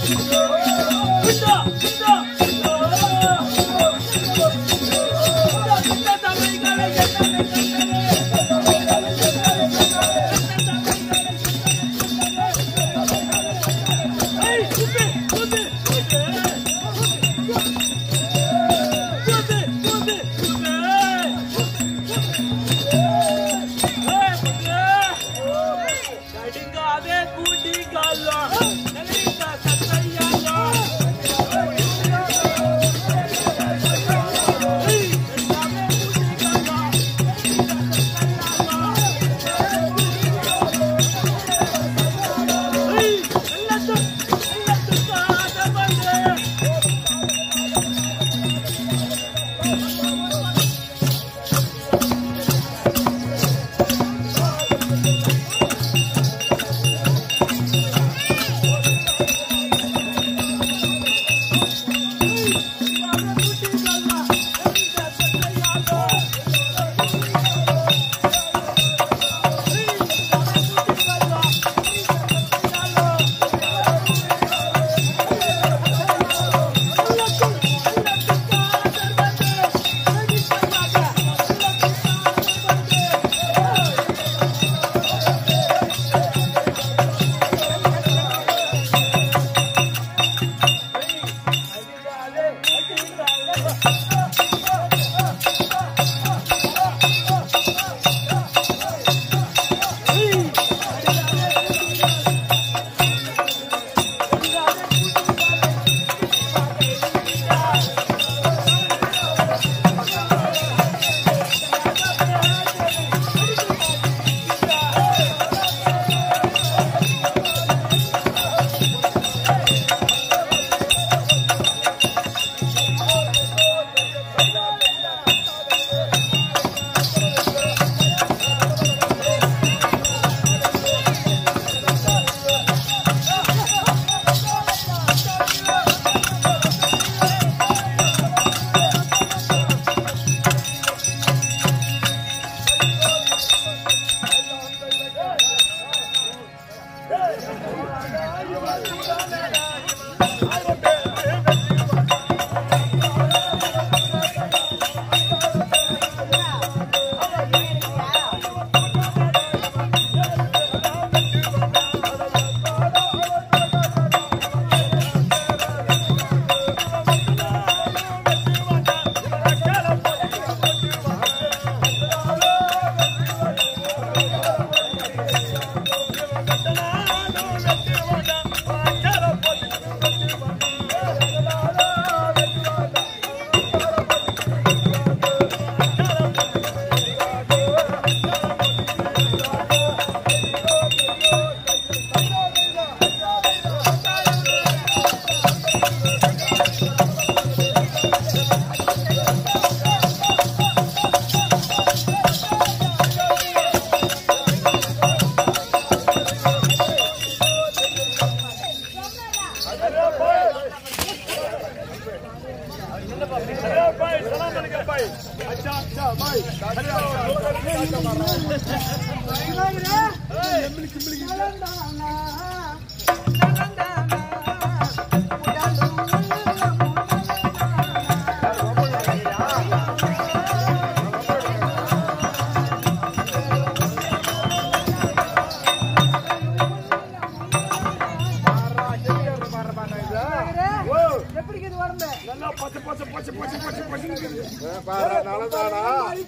கடிங்காவே கூட்டி காலோ நலிதா சத்தையாலோ எப்படி இது உடம்பு நல்லா பச்சை பச்சை பச்சை பச்சை பச்சை பச்சை பாரு நல்லதாடா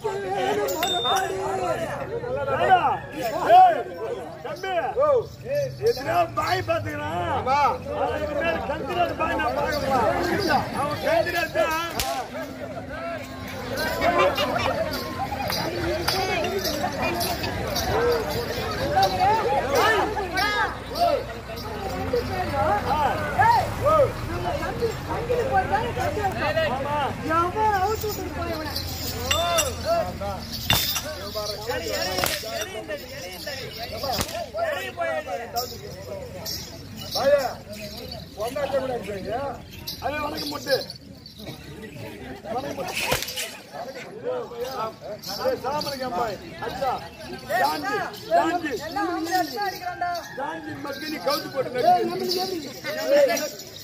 ஏடா, ஏய், தம்பி எத்தனையோ பாய் பாத்துக்கிறான் அம்மா அதுக்கு மேல கந்திராஜ் பாய் நான் பார்க்கலாம் அவன் கந்திராஜ் தான் எவன் அவுத்து விட்டு போய் இவனை பாயா ஒன்னா கம்மி அடிப்பீங்க அது வணக்கம் முட்டு சாமலிங்க பாய் அச்சா ஜான்ஜி ஜான்ஜி எல்லாம் அவங்களே அடிச்சா அடிக்கிறான்டா ஜான்ஜி மக்கி நீ கவுத்து போட்டு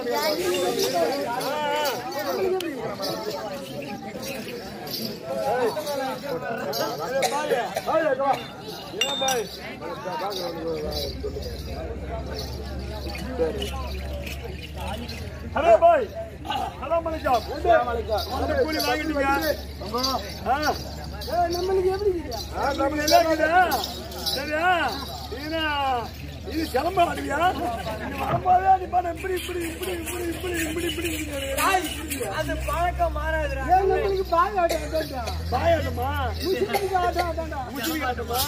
ஹலோ பாய் ஹலோ மலிகம் அந்த கூலி வாங்கிட்டீங்க ஆ ஏய், நம்மளுக்கு எப்படி இருக்குது? நம்ம எல்லாம் இருக்குதா? சரியா இதுனா இது கிளம்ப ஆடுவியா நீ வரும்போதே நீ பண்ண இப்படி இப்படி இப்படி இப்படி இப்படி இப்படி இப்படி இப்படி அது பழக்கம் மாறாதுடா ஏய், நம்மளுக்கு பாய் ஆட்டம் அதான்டா. பாயாட்டமா முஸ்லிமுக்கு ஆட்டம் அதான்டா. முச்சிலி காட்டுமா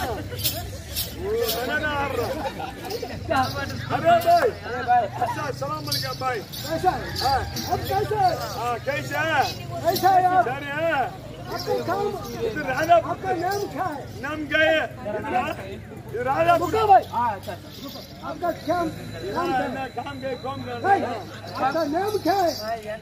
अरे भाई अच्छा सलाम अलैकुम भाई कैसा है? हाँ अब कैसा है? हाँ कैसे है कैसा है आप? सर है आपका काम इधर राजा आपका नाम क्या है नाम गए इधर राजा रुको भाई आपका क्या नाम क्या है काम गए कौन भाई, आपका नाम क्या है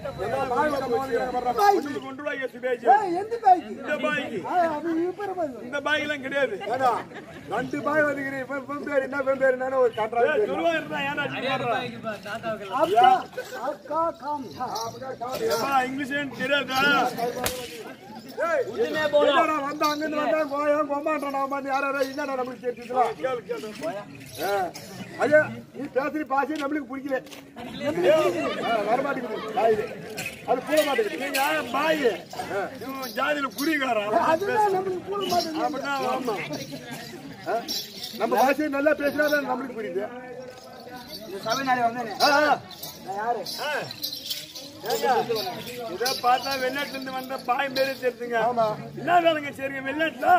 भाई கொண்டு வாங்க சுபேஜ் ஏய், எந்த பாய்க்கு இந்த பாய்க்கு ஆ, அது இப்ப பாருங்க இந்த பாய்க்கு எல்லாம் கிடையாது ஏடா, ரெண்டு பாய் வந்துக்கிறீங்க இப்ப பெண் பேர் என்ன பெண் பேர் என்னன்னு ஒரு ஏய், காட்டுறாங்க சொல்லுவா இருந்தா ஏன்னா சொல்லுவாங்க आपका आपका काम था ஏப்பா இங்கிலீஷ் தெரியாதா என்னடா வந்தா அங்கிருந்து வந்தா கோயம் கோமான்றா வந்து யாரோ என்னடா நம்மளுக்கு தெரிஞ்சுக்கலாம் கேளு கேளு ஐயா நீ பேசுற பாசையே நம்மளுக்கு பிடிக்கல ஆ, வரமாட்டேங்குது பாய் அது போக மாட்டேங்குது நீங்க பாய் இவன் ஜாதியில குறிகாரன் அதுதான் நம்மளுக்கு கூட மாட்டேங்குது அப்படின்னா ஆமா ஆ, நம்ம பாஷையை நல்லா பேசினா தான் நம்மளுக்கு புரியுது தமிழ்நாடு வந்தேன் ஆ, ஆ. யாரு இதை பார்த்தா வெளிநாட்டுல இருந்து வந்த பாய் மாரி தெரிஞ்சுங்க ஆமா. என்ன வேலைங்க சரிங்க வெளிநாட்டுல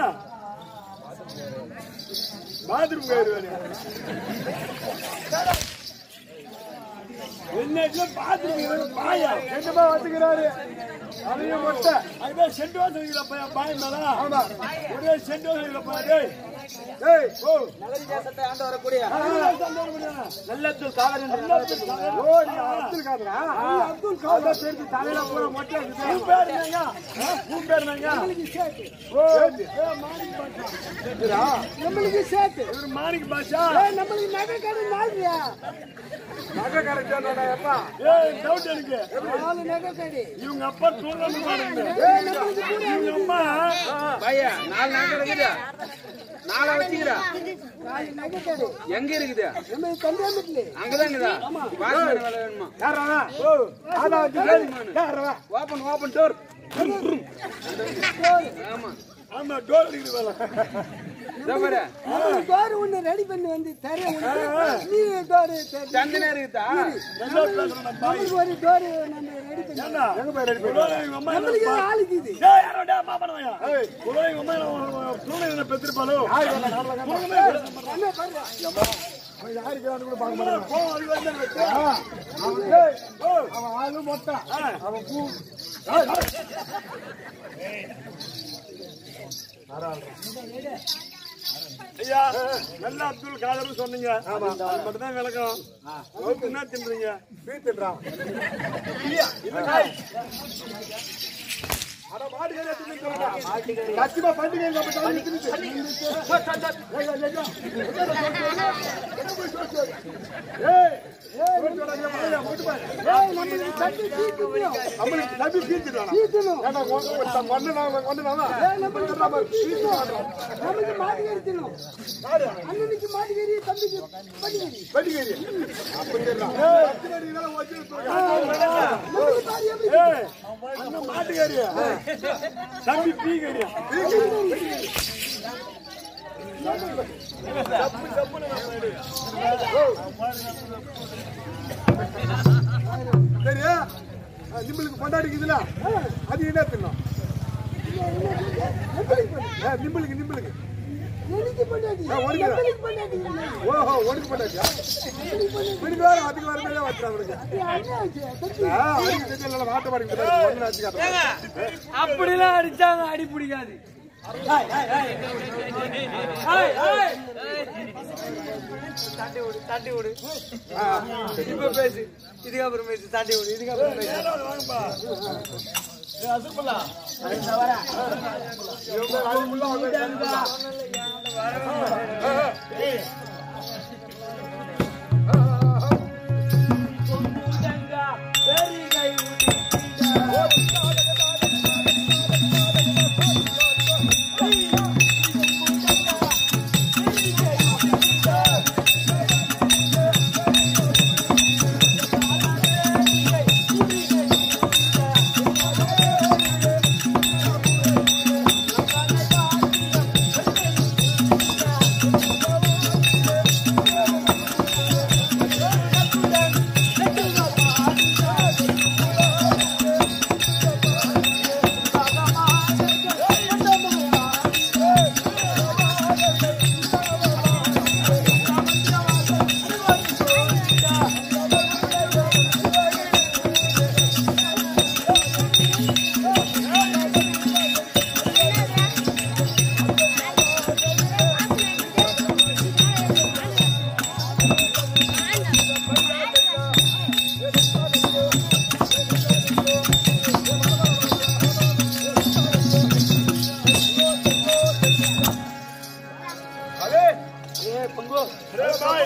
பாத்ரூம் போயிருவாரு வெளிநாட்டுல பாத்ரூம் பாயா என்னமா வந்துக்கிறாரு அதையும் மொட்டை அதுதான் சென்ட் வாசல் பையன் பாய் மேல ஆமா ஒரே சென்ட் வாசல் பாரு ஏய் ஓ நல்லது தேசத்தை ஆண்டு வரக்கூடிய நல்லது காலம் ஓ நீ அப்துல் காதரா அப்துல் காதர் தெரிஞ்சு தலையில பூரா மொட்டை இருக்குது. பேர் என்னங்க உன் பேர் என்னங்க ஓ நம்மளுக்கு சேர்த்து இவர் மாணிக் பாஷா ஏய், நம்மளுக்கு நகை கடை நாலுயா நகை கரைச்சானடா எப்பா ஏய் டவுட் எனக்கு நாலு நகை கடை இவங்க அப்பா தூங்கணும் பாருங்க ஏய், நம்மளுக்கு கூட இவங்க அம்மா பையா நாலு நகை இருக்குதா நாளை வச்சுக்கிறா நாலு நகை கடை எங்க இருக்குது நம்ம கண்டியாமட்டிலே அங்கதான் இருக்குதா வாட்ச்மேன் வேலை வேணுமா யாரா ஓ ஆனா யாரா ஓபன் ஓபன் டோர் ஆமா ஆமா டோர் அடிக்குது வேலை இதோ பாரு நம்மளுக்கு டோர் ஒண்ணு ரெடி பண்ணி வந்து தர நீ டோர் சந்தனே இருக்குதா நல்லா பேசுறேன் பாய் நம்மளுக்கு ஒரு டோர் நம்ம ரெடி பண்ணி ஏண்டா எங்க போய் ரெடி குலோல இவங்க அம்மா நம்மளுக்கு என்ன ஆளுக்கு இது ஏய் யாரோ டேய் மாப்பனயா ஏய் குலோல இவங்க அம்மா தூணை என்ன பெத்திருப்பாளோ குலமே என்ன பாரு யாருக்கு கூட பார்க்க மாட்டாங்க கோவம் அது வந்து வெச்சு அவன் ஏய், ஓ, அவன் ஆளு மொட்டை அவன் பூ ஐயா நல்ல அப்துல் காதர்னு சொன்னீங்க ஆமா அது மட்டும் தான் விளக்கம் அவருக்கு என்ன தின்றீங்க பீத்துன்றான் இந்த காய் அட மாட்டுக்கறி எடுத்து நிக்கிறா. கச்சிமா பண்டிகை எங்க அப்ப தள்ளி நிக்குது. ஏய், ஏய், ஏய், ஏய். ஏய், போட்டு வாடா, ஏய், வாயா, போட்டு பாரு. ஏய் நம்மளுக்கு தட்டி தீக்கணும் நம்மளுக்கு தம்பி பீத்துட்டானா? தீக்கணும் ஏண்டா, ஒண்ணு- ஒருத்தன் கொன்னுனான், கொன்னுனானா? ஏய் நம்மளுக்கு நமக்கு மாட்டுக்கறி தின்னும் அண்ணனுக்கு மாட்டுக்கறி தம்பிக்கு மாட்டுக்கறி வெட்டிக்கறி. அப்படி இருடா. கத்திக்கறி இதெல்லாம் வச்சு தூக்கு. நம்மளுக்கு பாரு எப்படி ஏய் அண்ணன் மாட்டுக்காரியா தம்பி பீ கறியா சரியா? ஆ, நிம்பளுக்கு கொண்டாடிக்குதுல அது என்ன தின்னும் ஏ, நிம்பளுக்கு நிம்பளுக்கு எனக்கு பண்ணாடி ஆ, ஒடிக்கிறா. நம்மளுக்கு பண்ணாடி ஓஹோ உனக்கு பண்ணாச்சா வீட்டுக்கு வேற அதுக்கு வேற மேலே வச்சுறான் அவனுக்கு அண்ணா தம்பி ஆ, அதுக்கு தெரிஞ்ச இல்லை வாட்ட மாடி ஒன்று வச்சு காட்டுறேன் அப்படிலாம் அடிச்சாங்க அடி பிடிக்காது தட்டி விடு தட்டி விடு இப்ப பேசு இதுக்கப்புறம் பேசு தட்டி விடு இதுக்கப்புறம் பேசு ஏதாவது வாங்கப்பா ஏய், அசுப்பலா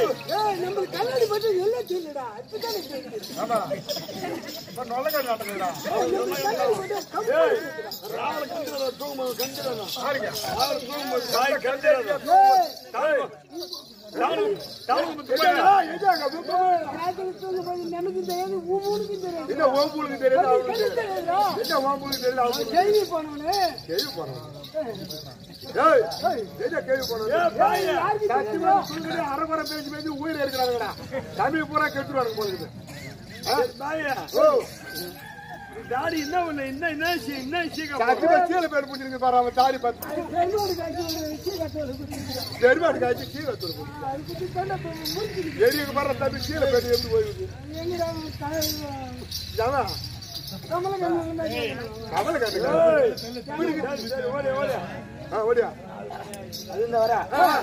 ஏய், நம்மளுக்கு கண்ணாடி போட்டு எல்லாம் தெரியலடா. இப்பதானே தெரியுது. ஆமா இப்ப நொல்லக்காடு நாட்டுங்கடா ஏய், நம்மளுக்கு கண்ணாடி போட்டு கம்பு இருக்குடா. ராவல கண்டிரா தூங்கும்போது கண்டிரா பாருங்க ராவல தூங்கும்போது தாய் கண்டிரா ஏய், தானு தானு எஜாங்க, எஜாங்க, விப்பு. ராத்திரி தூங்கும்போது நமக்கும் தெரியாது, உன் ஊனுக்கும் தெரியாது. என்ன ஓம்புளுக்கு தெரியாது கண்ணு அவங்களுக்கு கண்ணு தெரியாது. தெரியாதுடா. என்ன ஓம்புளுக்கு தெரியாது அவங்களுக்கு கேள்வி போனவனே கேள்வி போறோம் ஏய் எஜா கேள்வி போறோம் யாருக்கு சத்தி தெரியாதா? வந்து சுடுகடி அரைகுறை பேசி பேசி உயிர் இருக்கிறாங்கடா தமிழ் பூரா கெட்டுருவாங்க போல இருக்குது தாயா ஓ தாடி என்ன ஒண்ணு என்ன என்ன விஷயம் என்ன விஷயம் சத்தி பேர் கீழே பேர் பிடிச்சிருக்கு பாரு அவன் தாடி பார்த்து பெருமாடு காய்ச்சி ஒரு வச்சு கட்டுறது குடிக்கிறான். பெருமாடு காய்ச்சி கீழே தூரு போடு அது குடி தொண்டை போய் முடிச்சிருக்கு. எடிக்கு பாரு தம்பி கீழே பேர் எப்படி போயிருக்கு எங்கடா அவன் தலை- ஜாமா கமல கண்ணன் வந்தா கேட்கணும். கவலை காட்டுங்க ஓடி ஓடி ஆ ஓடியா அது இந்த வர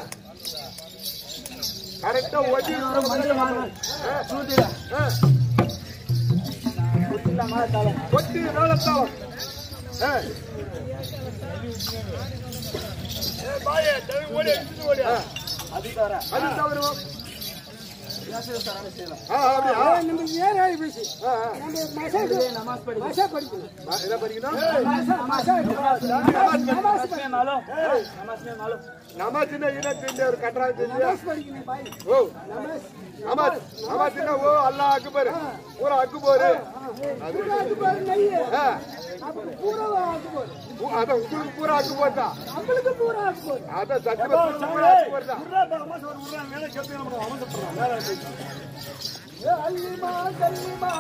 கரெக்டா ஓடி மஞ்சள் வாங்கணும் சூட்டில ஆ, குட்டிலாமா தலை ஒட்டி வேலத்தாளம் ஆ, பாயே தவி ஓடி எடுத்து ஓடி ஆ, அது தவிர அது தவறுவோம் செய்யலாம் ஆ அப்படியா ஏய், நம்ம ஏன் ஆகி போச்சு ஆ, ஆ. நம்ம மசா நமாஸ் படி மசா படிக்கணும் ஆ, என்ன படிக்கணும் மசா மசா நமாஸ் नमाज में मालूम नमाज में मालूम நம்ம சின்ன இனம் தெரிஞ்ச ஒரு கட்டுறாங்க தெரிஞ்சு நமாஸ் படிக்கணும் பாய் ஓ நமாஸ் ஆமா ஆமா சின்ன ஓ அல்லா அக்பர் பூரா அக்பர் பூரா அக்குபார் நெய் ஆ, அப்ப பூரா அக்குபார் உ- அதான் உங்களுக்கு பூரா அக்பர் தான் நம்மளுக்கு பூரா அக்குபார் அதான் சத்தியமா பூரா அக்பர் தான் உர்ரா பாமா சார் உர்ரா மேல கேட்டு நம்ம அவன் சொல்றான் வேற பேசி ஏ அல்லிமா கல்லிமா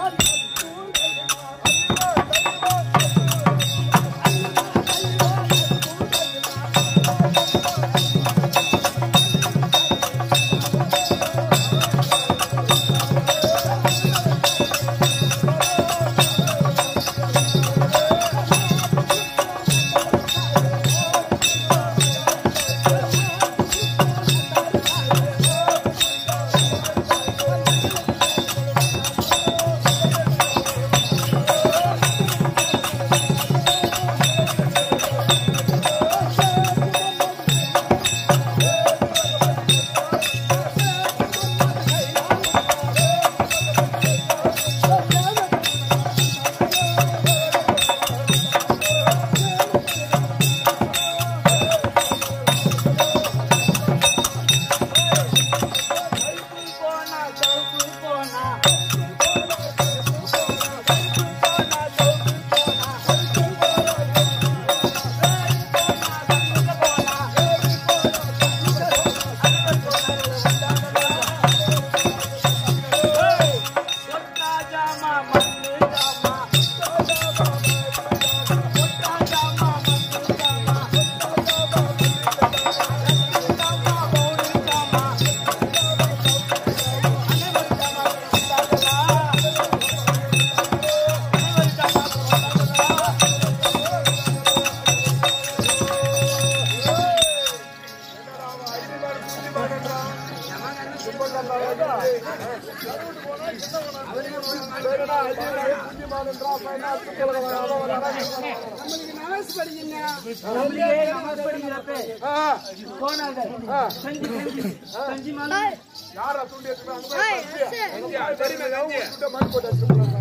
நம்மளுக்கு நமாஸ் படிக்கணும் नमाज पढ़ी ஆ, कौन आ गए ஆ. संजी संजी संजी मालूम யாரா துண்டு எடுத்துக்கிறாங்க? தெரியுமே, அவங்க துண்டை மண் போட்டு எடுத்துக்கிறாங்க.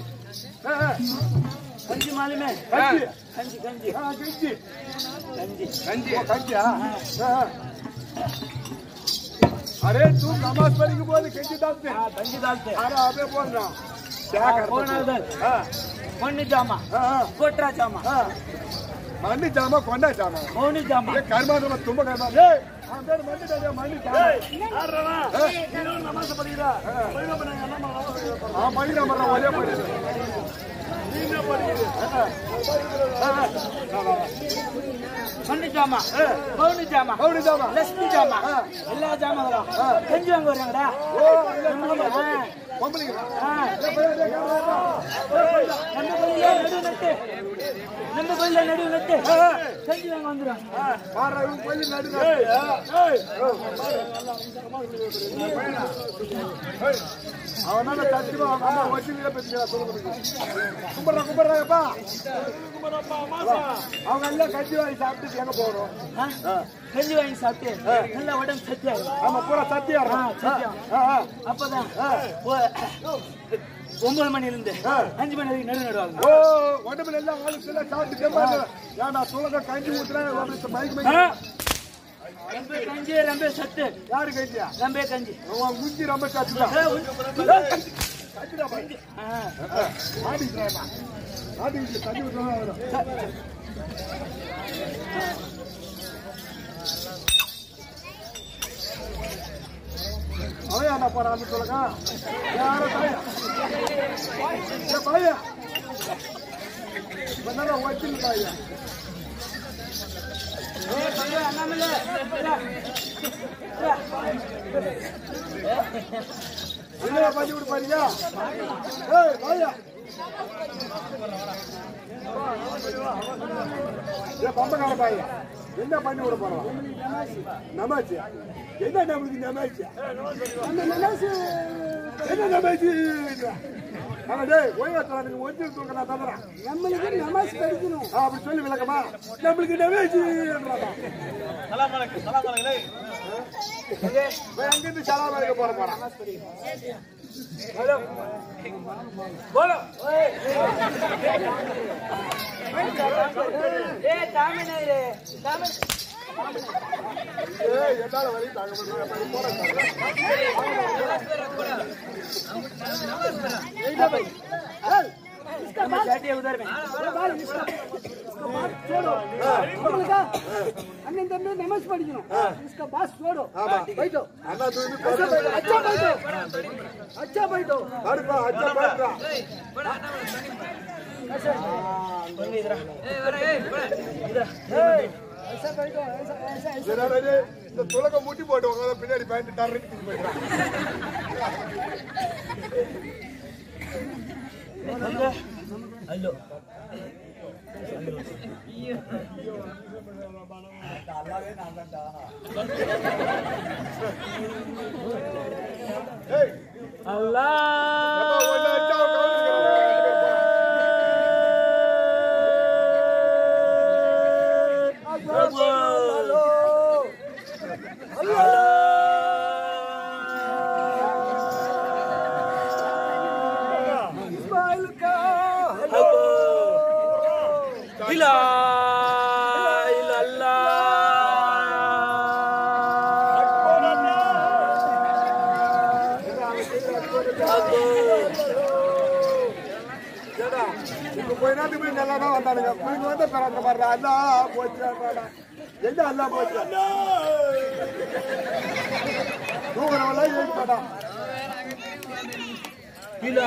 ஆ, ஆ, संजी मालूम है கஞ்சி. कंजी कंजी ஆ, கஞ்சி. कंजी ஓ, கஞ்சியா? ஆ, ஆ. அரே தூ நமாஸ் படிக்கும் போது கெஞ்சி தாத்து हाँ कंजी डालते हैं அரே அபே போடுறான் हाँ, कौन आ गए ஆ, मन्नी जामा ஆ, ஆ, कोटरा जामा ஆ. மண்ணு ஜாமா கொண்டா ஜாமா मौनी जामा ஏ கர்மாதமா தும்ப கர்மா ஏய் அவன் பேர் மண்ணு ஜாமா மண்ணு ஜாமா ஆடுறவா நீங்களும் நமாச படிக்கிறா படிக்க பண்ணாங்க என்ன நமாச படிக்கிறா ஆ மணி நம்பர் ஒரே படிக்கிறது நீங்க படிக்கிறது மண்ணு ஜாமா மௌனி ஜாமா மௌனி ஜாமா லட்சுமி ஜாமா எல்லா ஜாமாங்களும் கஞ்சி வாங்க வர்றாங்கடா ஓ இல்ல ஆ. பொம்பளைங்க ஆ. நம்ம கோயில நடு நட்டு நம்ம கோயில நடு நட்டு கஞ்சி வாங்க வந்துடும் பாரு இவன் கோயில் நடுங்க ஏய் ஏய் அவன் தான் சத்தியமா அவங்க அம்மா வச்சுல பேசுகிறா சொல்லுங்க கும்பிடுறா கும்பிடுறாங்கப்பா அவங்க எல்லாம் கஞ்சி வாங்கி சாப்பிட்டு எங்க போறோம் கஞ்சி வாங்கி சாப்பிட்டு நல்லா உடம்பு சத்தியா ஆமா பூரா சத்தியா ஆ, சத்தியம். இருக்கும் ஆ, ஆ. அப்பதான் ஒ- ஒன்பது மணில இருந்து அஞ்சு மணி வரைக்கும் நடு நடுவாங்க ஓ உடம்புல எல்லாம் ஆளுக்கு எல்லாம் சாப்பிட்டு கேட்பாங்க ஏன்டா சொல்லுங்க கஞ்சி ஊத்துறேன் மைக் மைக் ரொம்ப கஞ்சி ரொம்ப சத்து யாரு கஞ்சியா ரொம்ப கஞ்சி அவன் முஞ்சி ரொம்ப சத்துதான் ஏ, உன்- கஞ்சிடா பாய் ஆ, ஆடிக்கிறாமா ஆடிக்கிட்டு தண்ணி ஊத்துறதா வரும் அவன் என்ன போறான்னு சொல்லுங்க யாரோ தாயா ஏ பையா இப்ப வச்சிருக்க தாயா ஏ, பையா, அண்ணாமலை, இந்தா. இல்லையா பண்ணி விடு பாருங்க ஏய் பையா ஏ பம்பக்கார பையா என்ன பண்ணி விட போறோம் நமாச்சு என்ன நம்மளுக்கு நமாச்சு அந்த நமாச்சு என்ன நமாச்சு ஆனா டேய் ஓய்வாத்துறானுக்கு ஒன்று தூக்க நான் தந்துறேன் நம்மளுக்கு நமாஸ் படிக்கணும் ஆ, அப்படி சொல்லி விளக்கமா நம்மளுக்கு நமாச்சு அங்கிருந்து சலாம் அழைக்க போற போறான் ஏ தாமினாயிரே தாமி ஏய் என்னால வழி தாங்க முடியல போறேன் சாட்டியை உதார் में अन्न तम्मी नमाज படிக்கணும் इसका बात छोड़ो ஆமா बैठो அண்ணா தூக்கி अच्छा बैठो अच्छा बैठो अच्छा बैठो பாருப்பா அச்சா பாருப்பா ऐसा बैठो ऐसा ऐसा ऐसा என்னடா இது? இந்த துலக மூட்டி போட்டு உட்காந்து பின்னாடி பேண்ட் டர்ன்னு தூக்கி போயிடுறான் ஏய், அல்லாஹ் எப்பா ஒண்ணு அடிச்சா அவன் கவனிச்சுக்கிறான். इस्माइल का இலா இல்லல்லா ஏடா, இப்ப கொஞ்ச நேரத்துக்கு முன்னாடி நல்லா தான் வந்தானுங்க. இவங்க வந்து பிறந்த மாதிரி அல்லாஹ் போச்சுடாடா. எங்க அல்லாஹ் போச்சு? தூங்குறவன்லாம் எழுப்பிட்டாடா. இலா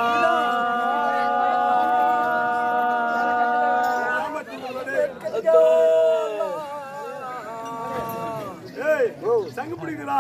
ஏய் சங்கு பிடிக்குதா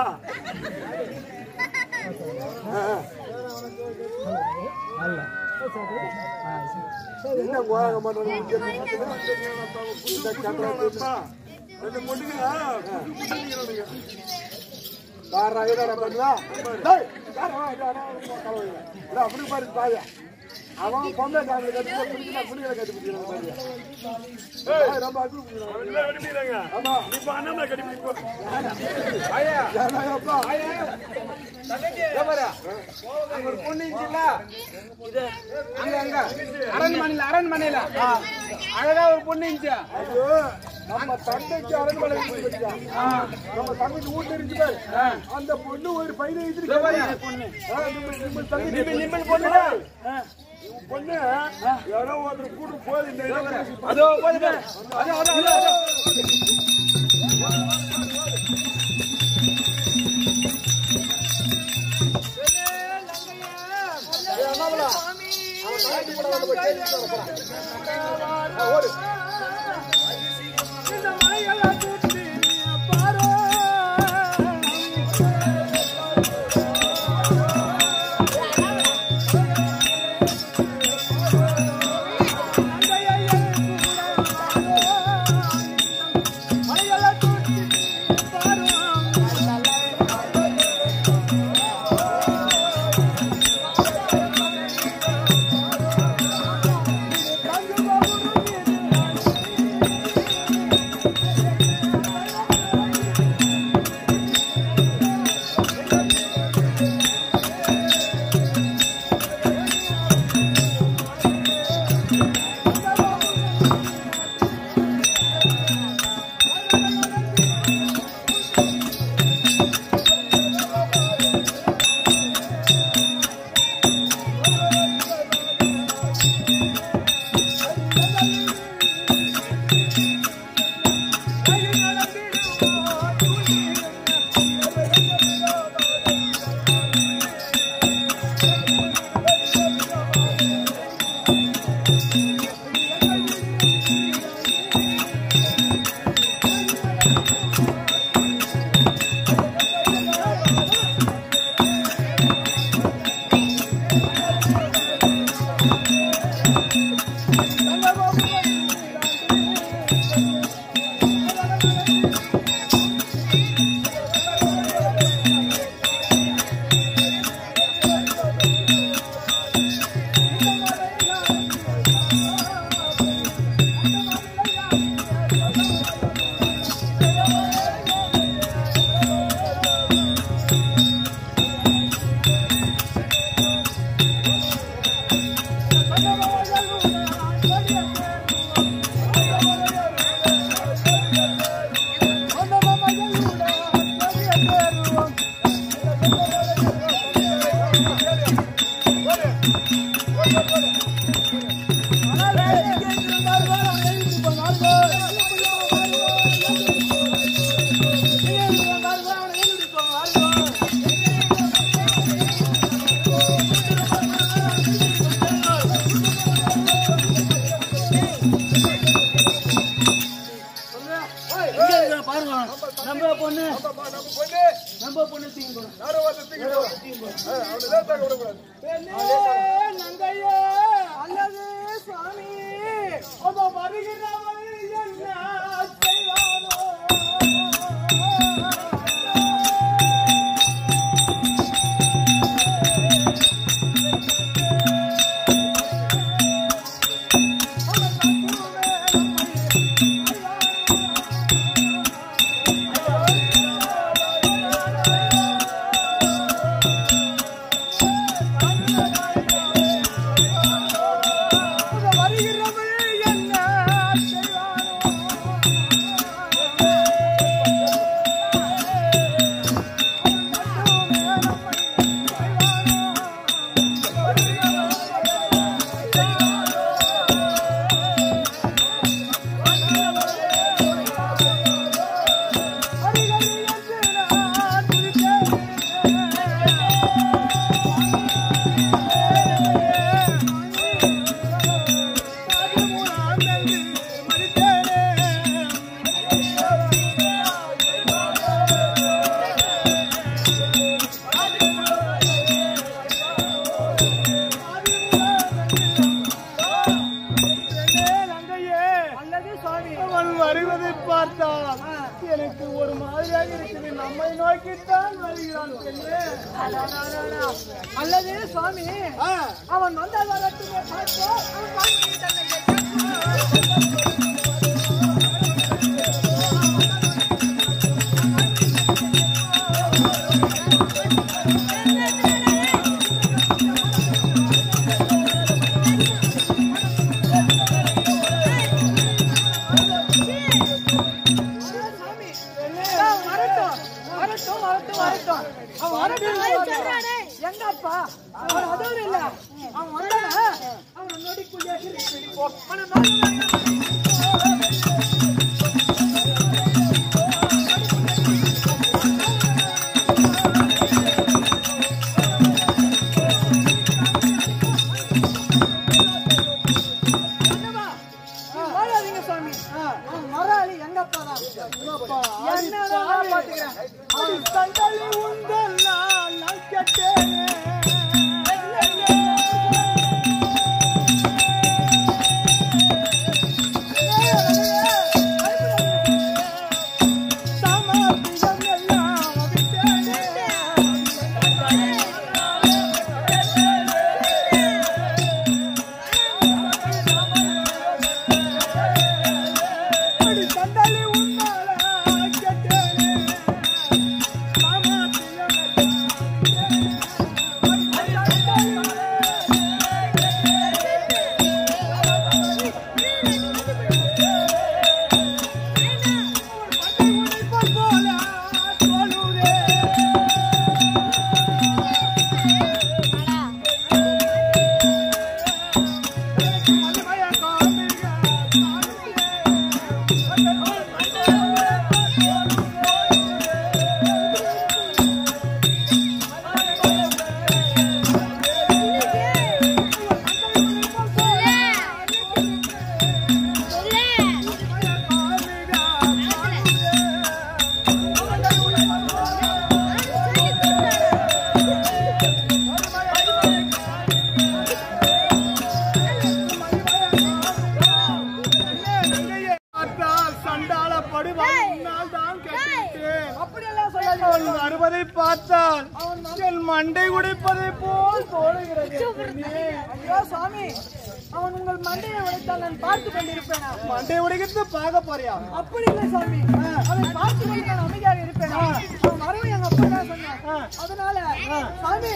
என்ன கோழங்க பண்றது? இங்க இந்த கட்டுறது. ரெண்டு பொண்ணுங்களா புது புதுங்கிறானுங்க. காரா, இதரா பண்ணுவா? டேய், காரா, வா, இதரா, வா, கலவை. இதோ அப்படி பாரு பாரு. அவன் பொம்பளை காரங்களை கட்டிட்டு பிடிக்கல, பிடிக்கல கட்டி பிடிக்கிறான் பாரு. ஏய், ரொம்ப அன்பு பிடிக்கிறான். அவன் எல்லாம் வெடிக்கிறாங்க. ஆமா. இப்ப அண்ணாமலை கட்டி பிடிப்போ. ஏன்னா, அப்பா, ஒரு பொண்ணு இருந்துச்சுல்ல அங்க அங்க அரண்மனையில அரண்மனையில அழகா ஒரு பொண்ணு இருந்துச்சு ஐயோ, நம்ம தந்தைக்கு அரண்மனை வீடு கட்டியா? நம்ம தங்கச்சி வீட்டுல இருக்கு பாரு. அந்த பொண்ணு ஒரு பையனை இழுத்துட்டு பொண்ணு நிம்மல் நிம்மல் பொண்ணு பொண்ணு யாரோ ஒருத்தர் கூட்டு போகுது இந்த இடத்துல. அதோ போதுமே அதோ அதோ அதோ அதோ. ஓடு பாரு அவனை லேசாக விடக்கூடாது நங்கையே அல்லது சுவாமி அவ வருகிறவள் என்ன செய்வானோ அவ வருகிறவள் என்ன செய்வானோ அல்லது சுவாமி அவன் வருவதை பார்த்தால் எனக்கு ஒரு மாதிரியாக இருக்குது நம்மை நோக்கித்தான் வருகிறான் பெண்ணே அல்லது சுவாமி அவன் வந்தால் வரட்டுமே பார்ப்போம் அவன் வாழ்க்கையில் தன்னை அவன் வரட்டும் வரட்டும் வரட்டும் வரட்டும் அவன் வரட்டும் எங்க அப்பா அவன் அதுவும் இல்ல அவன் வந்தானா அவன் நொடிக்குள்ளே அவனை நோக்கி வாழாதீங்க சாமி அவன் மராளி எங்க அப்பா தான் என்னடா நான் பாத்துக்கிறேன் அவன் தங்களை உங்கள் நான் கேட்டேனே தந்தளி உன்னால கேட்டேனே சண்டால படுவான் உன்னால் தான் கேட்டுவிட்டேன் அப்படியெல்லாம் சொல்லாதீங்க அவன் வருவதை பார்த்தால் என் மண்டை உடைப்பதை போல் தோணுகிறது ஐயோ சாமி அவன் உங்கள் மண்டையை உடைத்தால் நான் பார்த்து கொண்டிருப்பேனா மண்டை உடைக்கிறது பார்க்க போறியா அப்படி இல்லை சாமி அவன் பார்த்து கொண்டு நான் அமைதியாக இருப்பேனா அவன் வரவும் எங்க அப்பா தான் சொன்னேன் அதனால சாமி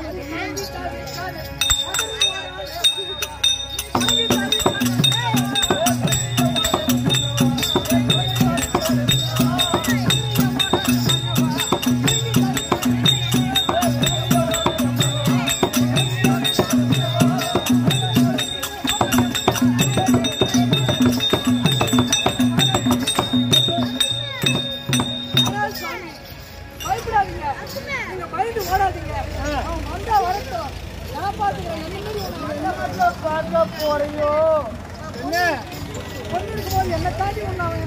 ஆனால் சாமி பயப்படாதீங்க நீங்க பயந்து ஓடாதீங்க அவன் வந்தா வரட்டும் நான் பாத்துக்கிறேன் என்ன மீறி அவன் வந்தா வரட்டும். பார்க்க போறியோ என்ன பொண்ணு இருக்கும்போது என்னை தாண்டி ஒண்ணு அவன்